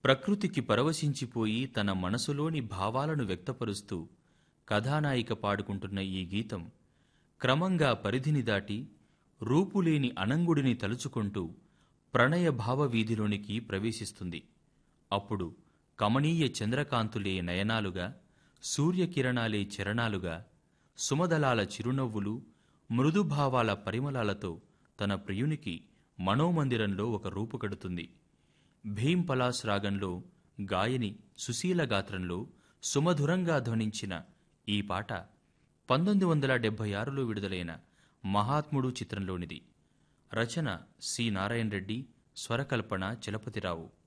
ప్రకృతికి పరవశించిపోయి తన మనసులోని భావాలను వ్యక్తపరుస్తూ కథానాయిక పాడుకుంటున్న ఈ గీతం క్రమంగా పరిధిని దాటి రూపులేని అనంగుడిని తలుచుకుంటూ ప్రణయ భావవీధిలోనికి ప్రవేశిస్తుంది అప్పుడు కమనీయ చంద్రకాంతులే నయనాలుగా సూర్యకిరణాలే చరణాలుగా సుమదలాల చిరునవ్వులు మృదుభావాల పరిమళాలతో తన ప్రియునికి మనోమందిరంలో ఒక రూపు కడుతుంది భీం పలాస్ రాగంలో గాయని సుశీల గాత్రంలో సుమధురంగా ధ్వనించిన ఈ పాట పంతొమ్మిది వందల డెబ్బై ఆరులో విడుదలైన మహాత్ముడు చిత్రంలోనిది రచన సి నారాయణ రెడ్డి స్వరకల్పన చలపతిరావు